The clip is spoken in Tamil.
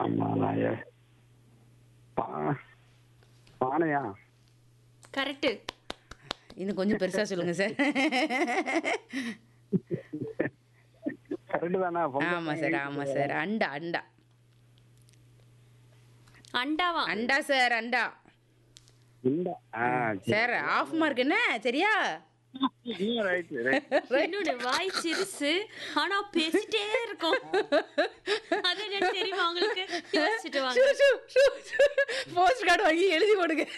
ஆமா நான் ஏ- பா பானையா கரெக்ட் இன்னும் கொஞ்சம் பெருசா சொல்லுங்க சார் கரெக்டு தானே பொங்கல் ஆமா சார் ஆமா சார் அண்டா அண்டா அண்டாவா அண்டா சார் அண்டா இந்த ஆ சார் ஆஃப் மார்க் என்ன சரியா ரைட் ரைட் என்னோட வாய் சிறுசு ஆனா பேசிட்டே இருக்கும் அது என்னன்னு தெரியுமா உங்களுக்கு யோசிச்சுட்டு வாங்க போஸ்ட் கார்டு வாங்கி எழுதி போடுங்க